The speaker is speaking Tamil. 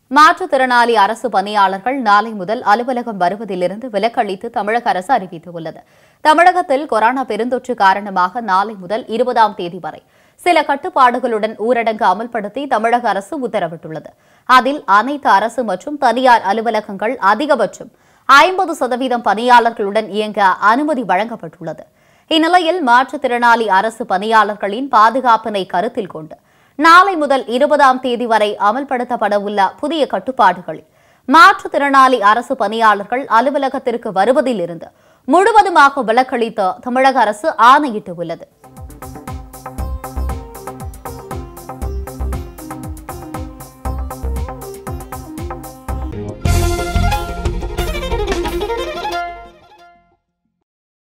மாற்றுத்திறனாளி அரசு பணியாளர்கள் நாளை முதல் அலுவலகம் வருவதிலிருந்து விலக்களித்து தமிழக அரசு அறிவித்துள்ளது தமிழகத்தில் கொரோனா பெருந்தொற்று காரணமாக நாளை முதல் இருபதாம் தேதி வரை சில கட்டுப்பாடுகளுடன் ஊரடங்கு அமல்படுத்தி தமிழக அரசு உத்தரவிட்டுள்ளது அதில் அனைத்து அரசு மற்றும் தனியார் அலுவலகங்கள் அதிகபட்சம் ஐம்பது சதவீதம் பணியாளர்களுடன் இயங்க அனுமதி வழங்கப்பட்டுள்ளது இந்நிலையில் மாற்றுத்திறனாளி அரசு பணியாளர்களின் பாதுகாப்பினை கருத்தில் கொண்டு நாளை முதல் இருபதாம் தேதி வரை அமல்படுத்தப்பட உள்ள புதிய கட்டுப்பாடுகளில் மாற்றுத்திறனாளி அரசு பணியாளர்கள் அலுவலகத்திற்கு வருவதிலிருந்து முழுவதுமாக விலக்களித்து தமிழக அரசு ஆணையிட்டுள்ளது